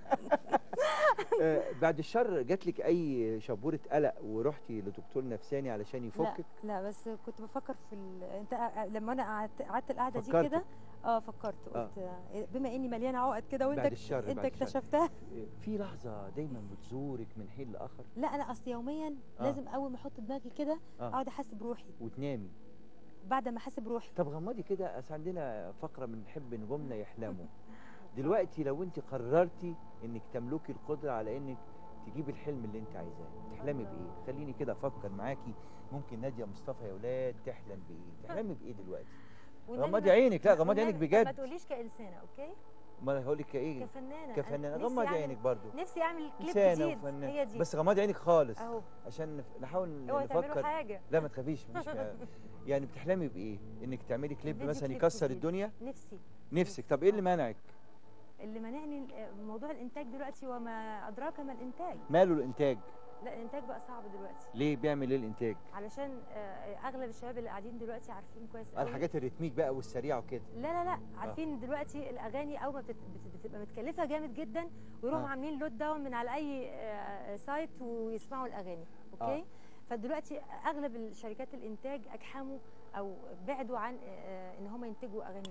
آه، بعد الشر جات لك اي شبوره قلق ورحتي لدكتور نفساني علشان لا يفكك لا بس كنت بفكر في ال... انت ق- لما انا قعدت قعدت القعده دي فكرتي؟ كده اه فكرت آه. قلت آه. بما اني مليانه عقد كده وانت بعد الشر انت بعد الشر. اكتشفتها آه، في لحظه دايما بتزورك من حين لاخر لا انا اصل يوميا آه. لازم اول ما احط دماغي كده آه. اقعد احس بروحي وتنامي بعد ما احس بروحي طب غمضي كده أصل عندنا فقره بنحب نجومنا يحلموا دلوقتي لو انت قررتي انك تملكي القدره على انك تجيبي الحلم اللي انت عايزاه تحلمي بايه خليني كده افكر معاكي ممكن ناديه مصطفى يا ولاد تحلم بايه تحلمي بايه دلوقتي والنبي غمضي ما- عينك لا غمضي والنبي- عينك طب ما بجد تقوليش كانسانه اوكي ما انا هقول لك ايه كفنانه أنا كفنانه نفسي غمضي أعمل- عينك برضو نفسي اعمل كليب إنسانة جديد وفنانة. هي دي بس غمضي عينك خالص اهو عشان نف- نحاول اوعى تعملوا نفكر حاجه لا ما تخافيش مش يعني بتحلمي بايه انك تعملي كليب فيديو مثلا كليب يكسر جديد. الدنيا نفسي نفسك طب ايه اللي مانعك اللي مانعني موضوع الانتاج دلوقتي وما ادراك ما الانتاج ماله الانتاج لا الانتاج بقى صعب دلوقتي ليه بيعمل ايه الانتاج علشان آه، اغلب الشباب اللي قاعدين دلوقتي عارفين كويس قوي الحاجات الريتميك بقى والسريعه وكده لا لا لا عارفين دلوقتي الاغاني اول ما بتت- بت- بتبقى متكلفه جامد جدا ويروحوا آه. عاملين لود داون من على اي آه، سايت ويسمعوا الاغاني اوكي آه. فدلوقتي اغلب الشركات الانتاج اجحموا او بعدوا عن آه، ان هم ينتجوا اغاني جديده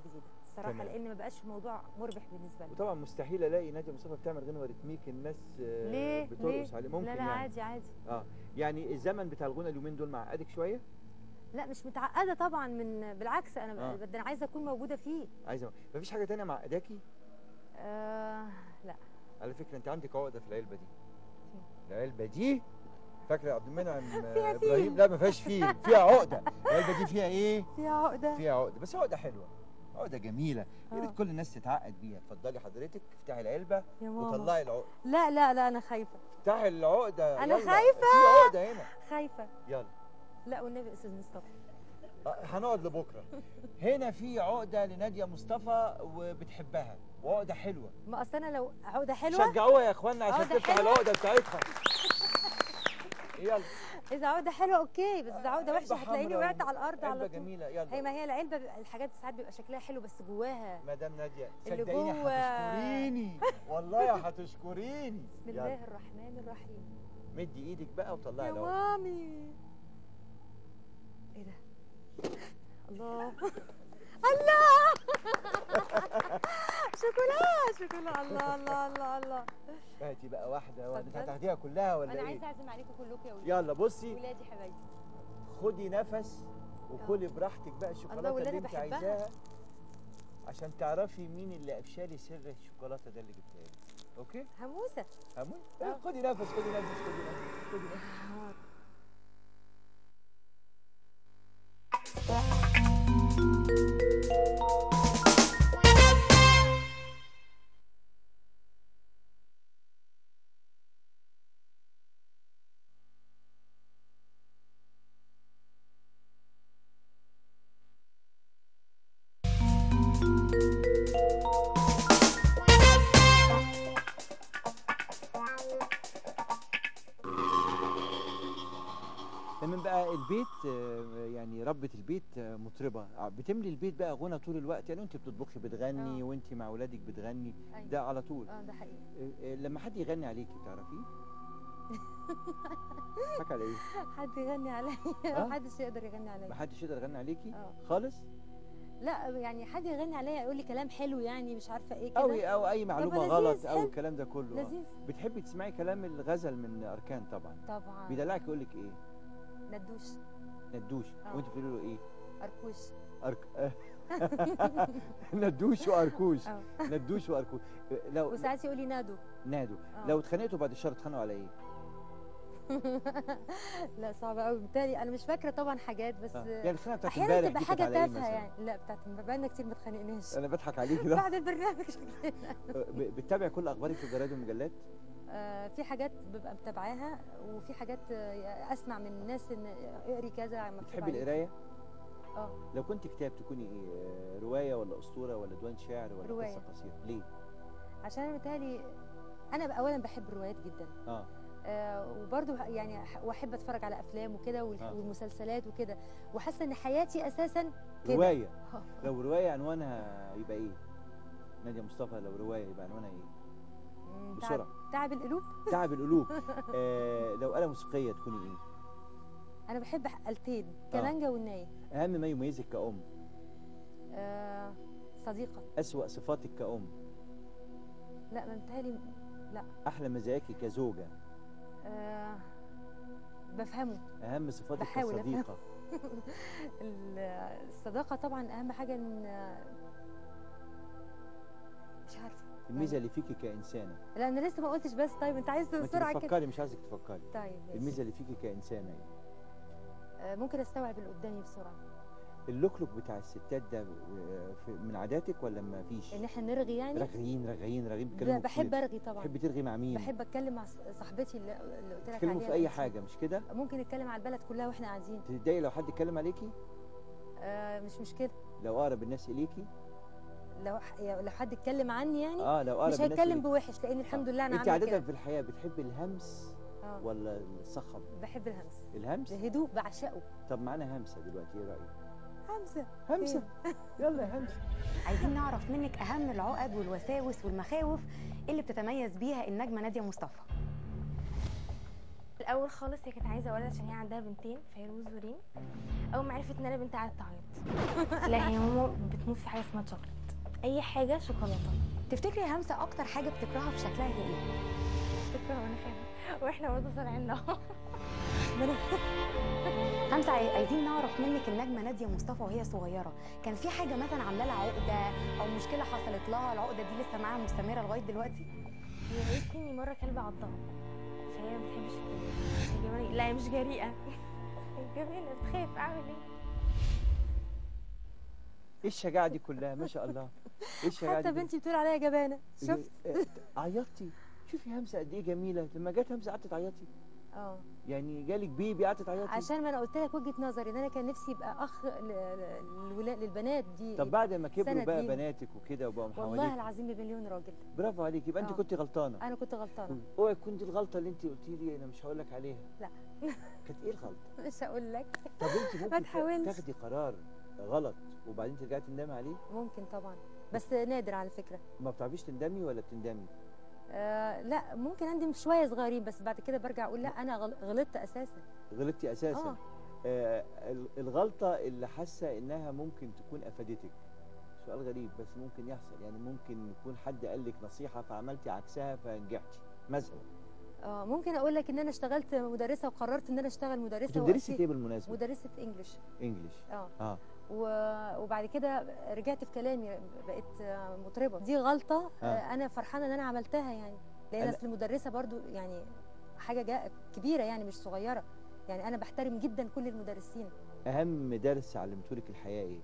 الصراحه تمام. لان ما بقاش الموضوع مربح بالنسبه لي وطبعا مستحيل الاقي ناديه مصطفى بتعمل غنوه ريتميك الناس آه، ليه بترقص ليه عليه ممكن لا لا يعني عادي عادي اه يعني الزمن بتاع الغنى اليومين دول معقدك شويه لا مش متعقده طبعا من بالعكس انا آه. ب- ده انا عايزه اكون موجوده فيه عايزه مفيش حاجه تانية معقداكي آه لا على فكره انت عندك عقده في العلبه دي العلبه دي فاكره يا عبد المنعم آه، فيها ابراهيم فيل. لا ما فيهاش فيل فيها عقده العلبه دي فيها ايه فيها عقده فيها عقده بس عقده حلوه عقده جميله يا ريت آه. كل الناس تتعقد بيها اتفضلي حضرتك افتحي العلبه يا ماما وطلعي العقده لا لا لا انا خايفه افتحي العقده أنا يلا. خايفة. في عقده هنا خايفه يلا لا والنبي استاذ مصطفى آه، هنقعد لبكره هنا في عقده لناديه مصطفى وبتحبها وعقده حلوه ما اصل انا لو عقده حلوه شجعوها يا اخوانا عشان عقدة تفتح حلوة؟ العقده بتاعتها يلا اذا عقده حلوه اوكي بس اذا عقده وحشه علبة هتلاقيني حمراء وقعت على الارض على علبه طول جميله هي يلا ما هي العلبه بيبقى الحاجات ساعات بيبقى شكلها حلو بس جواها مدام ناديه اللي صدقيني جوه. هتشكريني والله هتشكريني بسم يلا. الله الرحمن الرحيم مدي ايدك بقى وطلعي يا العقده مامي ايه ده الله الله شوكولا شوكولا الله الله الله الله هاتي بقى واحده وانت اتفضل. هتاخديها كلها ولا انا ايه عايزه اعزم عليكم كلكم يا ولاد يلا بصي ولادي حبايبي خدي نفس وكلي براحتك بقى الشوكولاته واللي اللي أنا انت بحبها. عايزاها عشان تعرفي مين اللي افشالي سر الشوكولاته ده اللي جبتها لي اوكي هموسه هموت آه. خدي نفس خدي نفس خدي نفس خدي نفس تمام بقى البيت آه، يعني ربة البيت آه، مطربة آه، بتملي البيت بقى غنى طول الوقت يعني وانت بتطبخي بتغني آه. وانت مع اولادك بتغني أيوة. ده على طول اه ده حقيقي آه، آه، لما حد يغني عليكي بتعرفيه حكى على ايه حد يغني عليا آه؟ محدش يقدر يغني عليا محدش يقدر يغني عليكي اه خالص لا يعني حد يغني عليا يقول لي كلام حلو يعني مش عارفه ايه او كده او اي معلومه لذيذ، غلط او حلو. الكلام ده كله آه. لذيذ بتحبي تسمعي كلام الغزل من اركان طبعا طبعا بيدلعك يقول لك ايه ندوش ندوش آه. وانت بتقولي له ايه اركوش أرك... ندوش واركوش اه ندوش واركوش لو وساعات يقول لي نادو نادوا آه. لو اتخانقتوا بعد الشر اتخانقوا على ايه؟ لا صعبه قوي بالتالي انا مش فاكره طبعا حاجات بس آه. يعني الخناقه بتاعت احيانا امبارح تبقى دي حاجه كانت على ايه تافهه مثلا؟ يعني لا بتاعت بقالنا كتير ما اتخانقناش انا بضحك عليكي ده بعد البرنامج شكلنا ب- بتتابع كل اخبارك في الجرايد والمجلات؟ آه، في حاجات ببقى متابعاها وفي حاجات آه، اسمع من الناس ان اقري كذا مكتوب بتحبي عليه. القرايه؟ اه لو كنت كتاب تكوني ايه؟ آه، روايه ولا اسطوره ولا ديوان شعر ولا رواية. قصه قصيره؟ ليه؟ عشان انا بتهيألي انا بقى اولا بحب الروايات جدا اه آه وبرضه ه- يعني ح- واحب اتفرج على افلام وكده والح- آه. والمسلسلات وكده وحاسه ان حياتي اساسا كده روايه آه. لو روايه عنوانها يبقى ايه؟ ناديه مصطفى لو روايه يبقى عنوانها ايه؟ مم، بسرعة. تعب, تعب القلوب تعب القلوب آه لو آلة موسيقيه تكوني ايه؟ انا بحب ح- آلتين كمانجا والناي اهم ما يميزك كأم آه صديقه أسوأ صفاتك كأم لا ما متهيألي أحلى مزاياك كزوجة آه بفهمه أهم صفاتك بحاول أفهم. كصديقة ال- الصداقه طبعا اهم حاجه ان مش عارفه الميزة اللي فيكي كإنسانة لا انا لسه ما قلتش بس طيب انت عايز ما انت بسرعه كده بتفكري مش عايزك تفكري طيب ماشي. الميزة اللي فيكي كإنسانة يعني. آه، ممكن استوعب اللي قدامي بسرعه اللوكلوك بتاع الستات ده آه، في- من عاداتك ولا ما فيش؟ ان احنا نرغي يعني رغيين رغيين رغيين بيتكلموا ب- بحب كتير. ارغي طبعا بتحبي ترغي مع مين؟ بحب اتكلم مع ص- صاحبتي اللي, اللي قلت لك تتكلموا عليها في أي الأنسة. حاجة مش كده؟ ممكن نتكلم على البلد كلها واحنا قاعدين تتضايقي لو حد اتكلم عليكي؟ آه مش مشكله لو أقرب الناس إليكي؟ لو ح- لو حد اتكلم عني يعني اه لو أقرب مش الناس هيتكلم إليكي. بوحش لان الحمد لله انا انت عامله عادة كده في الحياة بتحبي الهمس اه ولا الصخب؟ بحب الهمس الهمس؟ بهدوء بعشقه طب معانا همسة دلوقتي ايه رأيك؟ همسه همسة يلا يا همسة عايزين نعرف منك اهم العقد والوساوس والمخاوف اللي بتتميز بيها النجمه ناديه مصطفى الاول خالص هي كانت عايزه ولد عشان هي عندها بنتين فيروز وريم اول ما عرفت ان انا بنت قعدت تعيط لا هي ماما بتموت في حاجه اسمها شوكليت اي حاجه شوكولاته تفتكري يا همسه اكتر حاجه بتكرهها في شكلها هي ايه فكره وانا خايفه واحنا برضه طالعين اهو همسه عاي- عايزين نعرف منك النجمه ناديه مصطفى وهي صغيره كان في حاجه مثلا عامله لها عقده او مشكله حصلت لها العقده دي لسه معاها مستمره لغايه دلوقتي هي قالت لي اني مره كلب عضها فهي ما بتحبش هي جمالي لا هي مش جريئه هي جميله بتخاف اعمل ايه ايه الشجاعه دي كلها ما شاء الله ايه الشجاعه حتى دي بنتي بتقول عليا جبانه شفت إيه، عيطتي شوفي همسه قد ايه جميله لما جت همسه قعدت تعيطي اه يعني جالك بيبي قعدت تعيطي عشان ما انا قلت لك وجهه نظري ان انا كان نفسي يبقى اخ ل- ل- للولا- للبنات دي طب بعد ما كبروا سند بقى ليهم. بناتك وكده وبقوا والله حواليك العظيم بمليون راجل برافو عليك يبقى انت آه. كنت غلطانه انا كنت غلطانه اوعي تكون دي الغلطه اللي انت قلتي لي انا مش هقول لك عليها لا. كانت ايه الغلطه مش هقول لك طب انت ممكن تحاولش. تاخدي قرار غلط وبعدين ترجعي تندمي عليه ممكن طبعا بس نادر على فكره ما بتعرفيش تندمي ولا بتندمي آه لا ممكن اندم شويه صغيرين بس بعد كده برجع اقول لا انا غل- غلطت اساسا غلطتي اساسا اه آه ال- الغلطه اللي حاسه انها ممكن تكون افادتك سؤال غريب بس ممكن يحصل يعني ممكن يكون حد قال لك نصيحه فعملتي عكسها فنجحتي مثلا اه ممكن اقول لك ان انا اشتغلت مدرسه وقررت ان انا اشتغل كنت مدرسه بتدرسي وأسيب- ايه بالمناسبه مدرسه انجلش انجلش اه اه و- وبعد كده رجعت في كلامي بقيت آه، مطربه دي غلطه آه. آه. انا فرحانه ان انا عملتها يعني لان أنا- اصل المدرسه برضو يعني حاجه جا كبيره يعني مش صغيره يعني انا بحترم جدا كل المدرسين اهم درس علمته لك الحياه ايه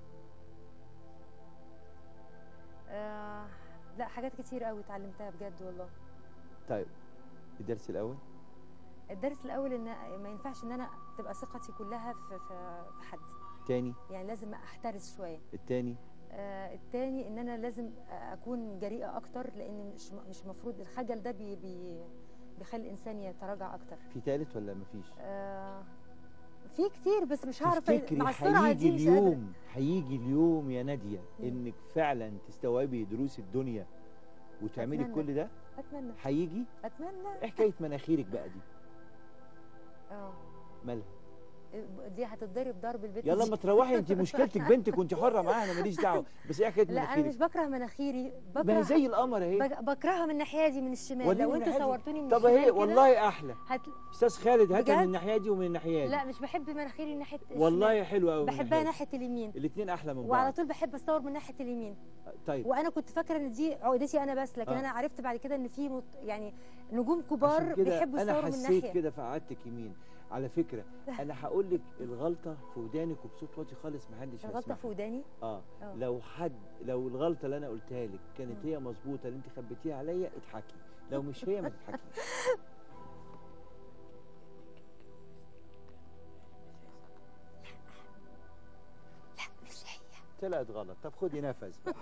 آه لا حاجات كتير قوي اتعلمتها بجد والله طيب الدرس الاول الدرس الاول ان ما ينفعش ان انا تبقى ثقتي كلها في في في حد تاني يعني لازم احترس شويه التاني آه التاني ان انا لازم اكون جريئه اكتر لان مش مش المفروض الخجل ده بي بي بيخلي الانسان يتراجع اكتر في تالت ولا مفيش آه في كتير بس مش هعرف تفتكري مع السرعه هيجي دي مش قادرة. اليوم هيجي اليوم يا ناديه مم. انك فعلا تستوعبي دروس الدنيا وتعملي أتمنى. كل ده اتمنى هيجي اتمنى ايه حكايه مناخيرك بقى دي اه مالها دي هتتضرب ضرب البيت يلا دي. ما تروحي انت مشكلتك بنتك وانت حره معاها انا ماليش دعوه بس ايه حكايه لا انا مناخيرك مش بكره مناخيري ما هي بكره زي القمر اهي بك- بكرهها من الناحيه دي من الشمال وريني لو من انتوا الناحية دي. صورتوني من طب الشمال اهي كده والله احلى هت... استاذ خالد هاتها من بجد؟ الناحيه دي ومن الناحيه دي لا مش بحب مناخيري ناحيه الشمال. والله حلوه قوي بحبها ناحيه اليمين الاثنين احلى من وعلى بعض طول بحب اصور من ناحيه اليمين طيب وانا كنت فاكره ان دي عقدتي انا بس لكن آه. انا عرفت بعد كده ان في مت... يعني نجوم عشان كبار كده بيحبوا انا يصوروا من حسيت ناحيه كده فقعدتك يمين على فكره انا هقول لك الغلطه في ودانك وبصوت واطي خالص ما حدش الغلطه في وداني اه آه. لو حد لو الغلطه اللي انا قلتها لك كانت مم. هي مظبوطه اللي انت خبيتيها عليا اضحكي لو مش هي ما تضحكيش مش هي طلعت غلط طب خدي نفس بقى.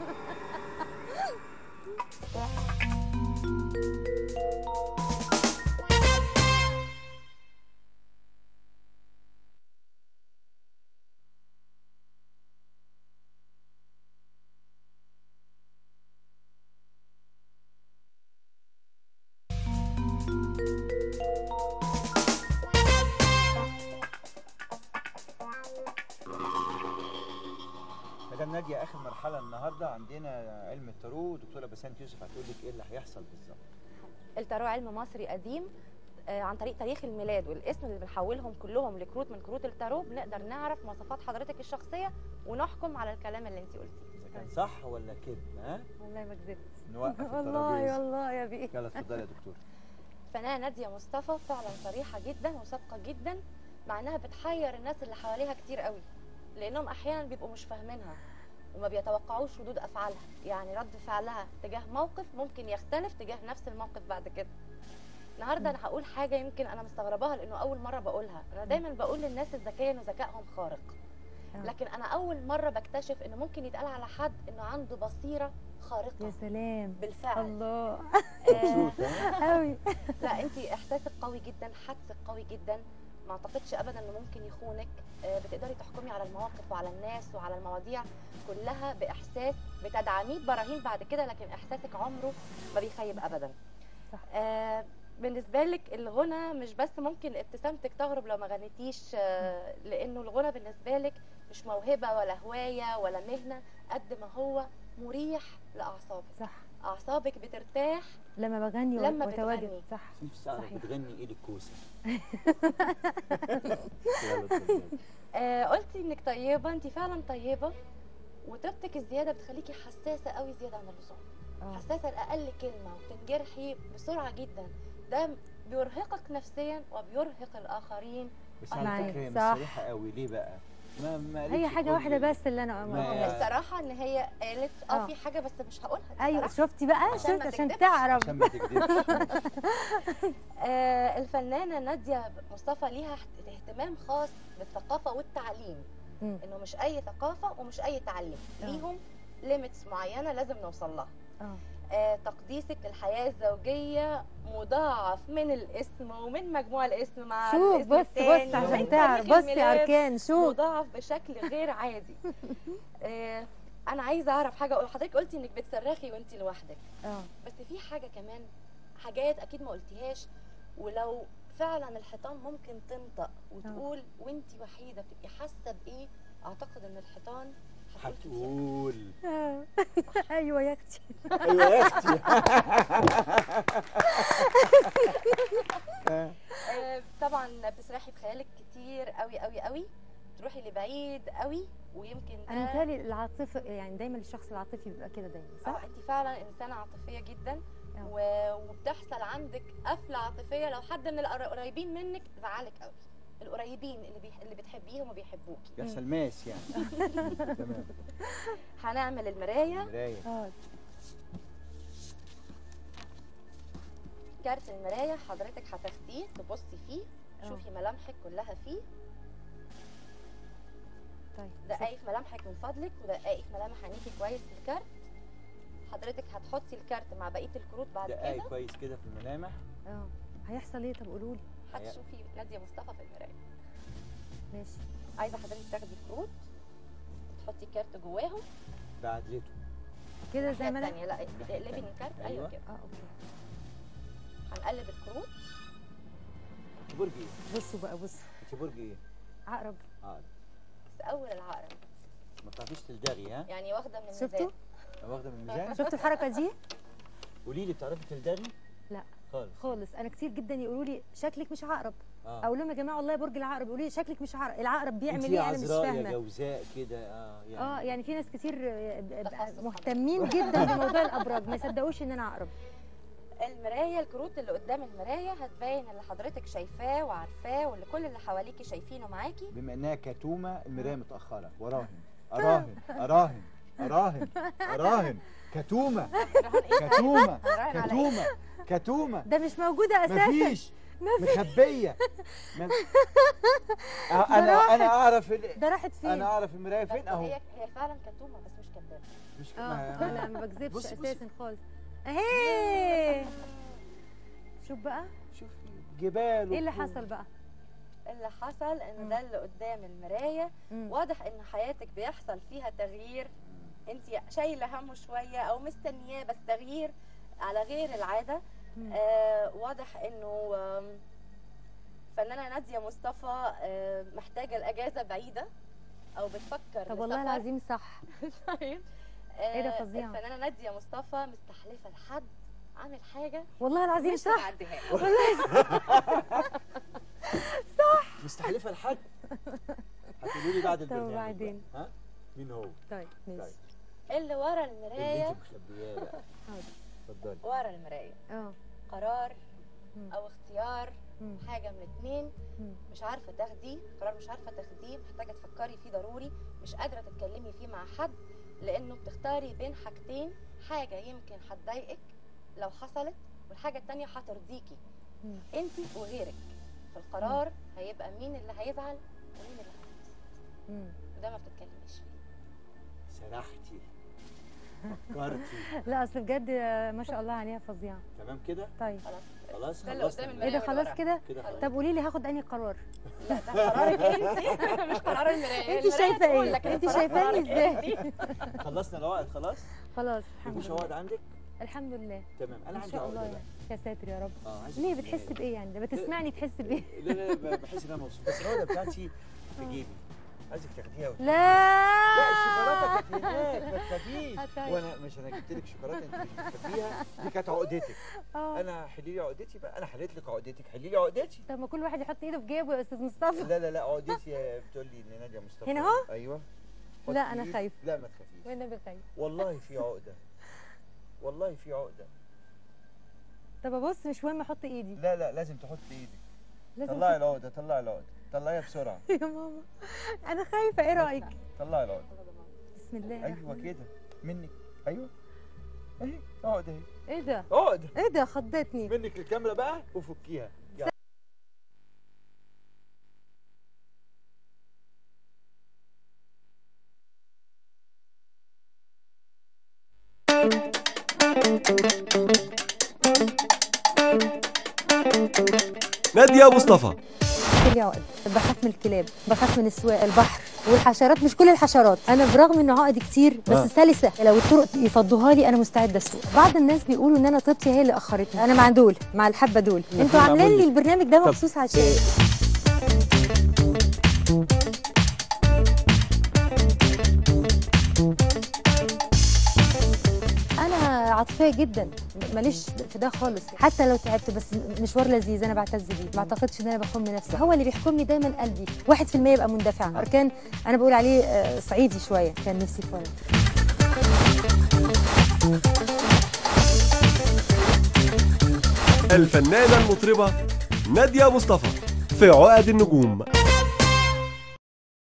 مدام ناديه اخر مرحله النهارده عندنا علم التارو دكتوره بسنت يوسف هتقول لك ايه اللي هيحصل بالظبط التارو علم مصري قديم آه، عن طريق تاريخ الميلاد والاسم اللي بنحولهم كلهم لكروت من كروت التارو بنقدر نعرف مواصفات حضرتك الشخصيه ونحكم على الكلام اللي انت قلتيه اذا كان صح ولا كده ها والله ما كذبت نوقف والله الترابيزه والله يا بيه يلا اتفضلي يا دكتور فنانه ناديه مصطفى فعلا صريحه جدا وصادقه جدا مع انها بتحير الناس اللي حواليها كتير قوي لانهم احيانا بيبقوا مش فاهمينها وما بيتوقعوش ردود افعالها يعني رد فعلها تجاه موقف ممكن يختلف تجاه نفس الموقف بعد كده النهارده انا هقول حاجه يمكن انا مستغرباها لانه اول مره بقولها انا دايما بقول للناس الذكيه انه ذكائهم خارق آه. لكن انا اول مره بكتشف انه ممكن يتقال على حد انه عنده بصيره خارقه يا سلام بالفعل الله آه، مبسوط ها قوي لا انت احساسك قوي جدا حدسك قوي جدا ما اعتقدش ابدا انه ممكن يخونك آه، بتقدري تحكمي على المواقف وعلى الناس وعلى المواضيع كلها باحساس بتدعميه براهين بعد كده لكن احساسك عمره ما بيخيب ابدا صح. آه بالنسبه لك الغنى مش بس ممكن ابتسامتك تغرب لو ما غنيتيش آه لانه الغنى بالنسبه لك مش موهبه ولا هوايه ولا مهنه قد ما هو مريح لاعصابك صح اعصابك بترتاح لما بغني لما وتواجد بتغني. صح نفسي اعرف صحيح. بتغني ايه للكوسه يلا اتفضلي. آه قلتي انك طيبه انت فعلا طيبه وطيبتك الزياده بتخليكي حساسه قوي زياده عن اللزوم اه حساسه لاقل كلمه وبتنجرحي بسرعه جدا ده بيرهقك نفسيا وبيرهق الاخرين بس على معاك، فكره هي مش صح. صريحه قوي ليه بقى؟ ما ما هي قالتش حاجه كل واحده ال- بس اللي انا ما- الصراحه ان هي قالت اه آه. في حاجه بس مش هقولها ايوه الصراحة. شفتي بقى عشان شفت ما عشان تكدبش. تعرف عشان ما تكذبش آه الفنانه ناديه مصطفى ليها اهت- اهتمام خاص بالثقافه والتعليم مم. انه مش اي ثقافه ومش اي تعليم آه. ليهم ليميتس معينه لازم نوصل لها اه آه، تقديسك للحياة الزوجية مضاعف من الاسم ومن مجموع الاسم مع شوف الاسم بص التاني بص ومن عشان تاريخ تعرف بصي الميلاد اركان شوف مضاعف بشكل غير عادي آه، انا عايزه اعرف حاجه اقول حضرتك قلتي انك بتصرخي وانت لوحدك اه بس في حاجه كمان حاجات اكيد ما قلتيهاش ولو فعلا الحيطان ممكن تنطق وتقول وانت وحيده بتبقي حاسه بايه اعتقد ان الحيطان هتقول كتير. هتقول آه. ايوه يا اختي ايوه يا اختي آه، طبعا بتسرحي بخيالك كتير قوي قوي قوي تروحي لبعيد قوي ويمكن انا ده متهيألي العاطفه يعني دايما الشخص العاطفي بيبقى كده دايما اه صح؟ انت فعلا انسانه عاطفيه جدا آه. و... وبتحصل عندك قفله عاطفيه لو حد من القريبين منك زعلك قوي القريبين اللي بيح... اللي بتحبيهم وبيحبوكي يا سلماس يعني تمام هنعمل المرايه مرايه اه كارت المرايه حضرتك هتاخديه تبصي فيه آه. شوفي ملامحك كلها فيه طيب دققي في ملامحك من فضلك ودققي في ملامح عينيكي كويس في الكارت حضرتك هتحطي الكارت مع بقيه الكروت بعد دقايق كده كويس كده في الملامح اه هيحصل ايه طب قولوا لي هتشوفي ناديه مصطفى في المرايه ماشي عايزه حضرتك تاخدي كروت تحطي كارت جواهم بعدلته كده زي ما انا الثانيه لا بتقلبي الكارت ايوه أيوة. كده اه اوكي هنقلب الكروت انت برج ايه؟ بصوا بقى بصوا انت برج ايه؟ عقرب اه بس اول العقرب ما تعرفيش تلدغي ها؟ يعني واخده من شفتوا الميزان واخده من الميزان؟ شفتوا الحركه دي قولي لي بتعرفي تلدغي؟ لا. خالص خالص انا كتير جدا يقولوا لي شكلك مش عقرب اه اقول لهم يا جماعه والله برج العقرب يقولوا لي شكلك مش عقرب العقرب بيعمل انت ايه انا مش عذراء يا فاهمه جوزاء كده اه يعني اه يعني في ناس كتير آه، ب- ب- تخصص مهتمين جدا بموضوع الابراج ما يصدقوش ان انا عقرب المرايه الكروت اللي قدام المرايه هتبين اللي حضرتك شايفاه وعارفاه واللي كل اللي حواليكي شايفينه معاكي بما انها كتومه المرايه متاخره وراهن اراهن اراهن اراهن اراهن كتومه كتومه هنراهن على كتومه كتومه ده مش موجوده اساسا مفيش مخبيه ما- آه، انا انا اعرف ال- ده راحت فين انا اعرف المرايه بس فين اهو هي هي فعلا كتومه بس مش كدابه مش اه ما- لا ما بكذبش بصي- بصي. اساسا خالص اهي شوف بقى شوف جبال ايه اللي وكون. حصل بقى اللي حصل ان مم. ده اللي قدام المرايه مم. واضح ان حياتك بيحصل فيها تغيير انت شايله همه شويه او مستنياه بس تغيير على غير العاده مم. آه واضح انه آم، فنانه ناديه مصطفى آه محتاجه الاجازه بعيده او بتفكر طب والله لسفر. العظيم صح طيب إيه ده آه، فظيع. الفنانه ناديه مصطفى مستحلفه لحد عامل حاجه والله العظيم مش صح هتعديها مستحلفه لحد هتقولوا لي بعد طب البرنامج بقى. وبعدين؟ ها مين هو طيب ماشي اللي ورا اللي المرايه انت مخبياه بقى حاضر. اتفضلي ورا المرايه اه قرار مم. او اختيار مم. حاجه من اتنين مم. مش عارفه تاخديه قرار مش عارفه تاخديه محتاجه تفكري فيه ضروري مش قادره تتكلمي فيه مع حد لانه بتختاري بين حاجتين حاجه يمكن هتضايقك لو حصلت والحاجه التانية هترضيكي مم. انت وغيرك فالقرار هيبقى مين اللي هيزعل ومين اللي هينبسط مم. وده ما بتتكلميش فيه سرحتي فكرتي لا اصل بجد آه، ما شاء الله عليها فظيعه تمام كده طيب خلاص خلاص ده اللي خلصنا قدام ايه ده واللي خلاص ورا. كده كده خلاص طب قولي لي هاخد انهي قرار لا ده قرارك انت مش قرار المرايه انت المراية شايفه تقول ايه لك انت القرار شايفاني قرارك ازاي انت. خلصنا العقد خلاص خلاص الحمد مفيش لله عقد عندك الحمد لله تمام انا ما عندي شاء عقد الله بقى يعني يا ساتر يا رب اه عايز ليه أشوف بتحس النهاية. بايه يعني ده بتسمعني تحس بايه لا لا لا بحس ان انا مبسوط بس العقده بتاعتي في جيبي عايزك تاخديها وت- لا لا الشوكولاته كانت هناك ما تخافيش آه، طيب. وانا مش انا جبت لك شوكولاته انت مش بتحبيها دي كانت عقدتك اه انا حلي لي عقدتي بقى انا حليت لك عقدتك حلي لي عقدتي طب ما كل واحد يحط ايده في جيبه يا استاذ مصطفى لا لا لا عقدتي يا بتقول لي لناديه مصطفى هنا أهو؟ ايوه لا، حطي أنا إيدك. خايفة. لا ما تخافيش وانا بخير والله في عقده والله في عقده طب ابص مش مهم احط ايدي لا لا لازم تحط ايدك لازم طلعي أحط- العقده طلعي العقده طلعيها بسرعه يا ماما انا خايفه ايه رايك طلعي العقده بسم الله ايوه الرحمن كده منك ايوه اهي عقده اهي ايه ده عقده ايه ده خضتني منك الكاميرا بقى وفكيها يلا. نادية مصطفى كل عقد بخاف من الكلاب بخاف من السواق البحر والحشرات مش كل الحشرات انا برغم ان عقدي كتير بس آه. سلسه لو الطرق يفضوها لي انا مستعده اسوق بعض الناس بيقولوا ان انا طيبتي هي اللي اخرتني انا مع دول مع الحبه دول انتوا معمول عاملين لي لي. البرنامج ده طب، مخصوص عشان انا عاطفيه جدا ماليش في ده خالص حتى لو تعبت بس مشوار لذيذ انا بعتز بيه ما اعتقدش ان انا بخون نفسي هو اللي بيحكمني دايما قلبي 1% يبقى مندفع اركان انا بقول عليه آه، صعيدي شويه كان نفسي يتفرج الفنانة المطربة نادية مصطفى في عقد النجوم